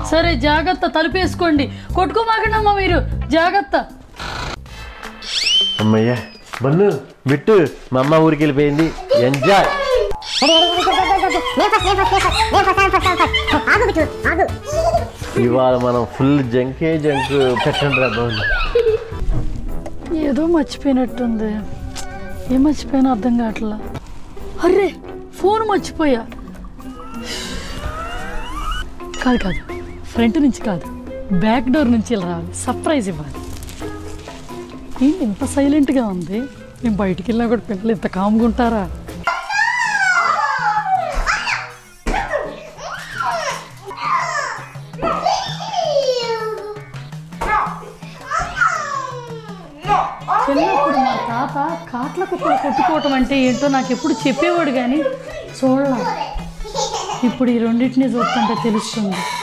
సరే జాగ్రత్త తలుపేసుకోండి కొట్టుకోమాకండమ్మా మీరు జాగ్రత్త అమ్మయ్యా బన్ను బిట్టు మా అమ్మ ఊరికి వెళ్ళిపోయింది ఎంజాయ్ ఇవాళ మనం ఫుల్ జంకే జంక్ పెట్టండి రా బాబు ఏదో మర్చిపోయినట్టుంది ఏం మర్చిపోయినా అర్థం కావట్లా అర్రే ఫోన్ మర్చిపోయా కాదు కాదు ఫ్రంట్ నుంచి కాదు బ్యాక్ డోర్ నుంచి ఇలా రావాలి సర్ప్రైజ్ ఇవ్వాలి ఏంటి ఇంత సైలెంట్గా ఉంది నేను బయటికి వెళ్ళినా కూడా పిల్లలు ఇంత కామ్గా ఉంటారా చిన్నప్పుడు మా తాత కాట్ల కుక్కలు కొట్టుకోవటం అంటే ఏంటో నాకు ఎప్పుడు చెప్పేవాడు కానీ చూడలా ఇప్పుడు ఈ రెండింటిని చూస్తుంటే తెలుస్తుంది